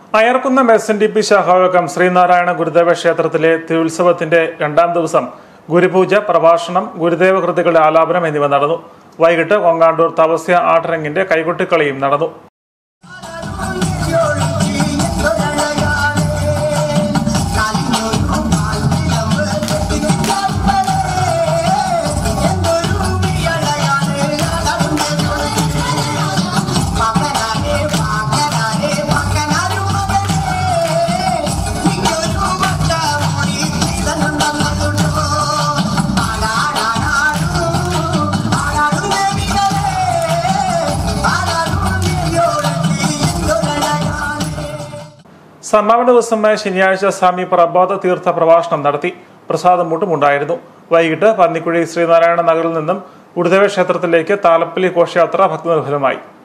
Ayarkunnam S N D P ശാഖായോഗം ശ്രീനാരായണ ഗുരുദേവ ക്ഷേത്രത്തിലെ തിരുത്സവത്തിന്റെ രണ്ടാം ദിവസം ഗുരുപൂജ പ്രഭാഷണം ഗുരുദേവ കൃതികളുടെ ആലാപനം എന്നിവ നടന്നു വൈകിട്ട് കൊങ്ങാണ്ടൂർ തപസ്യ ആട്ടരങ്ങിന്റെ കൈകൊട്ടിക്കളിയും നടന്നു സമാപന ദിവസമായ ശനിയാഴ്ച സ്വാമി പ്രബോധ തീർത്ഥ പ്രഭാഷണം നടത്തി പ്രസാദം മൂട്ടും ഉണ്ടായിരുന്നു വൈകിട്ട് പന്നിക്കുഴി ശ്രീനാരായണ നഗറിൽ നിന്നും ഗുരുദേവ ക്ഷേത്രത്തിലേക്ക് താലപ്പള്ളി ഘോഷയാത്ര ഭക്തിനിർഭരമായി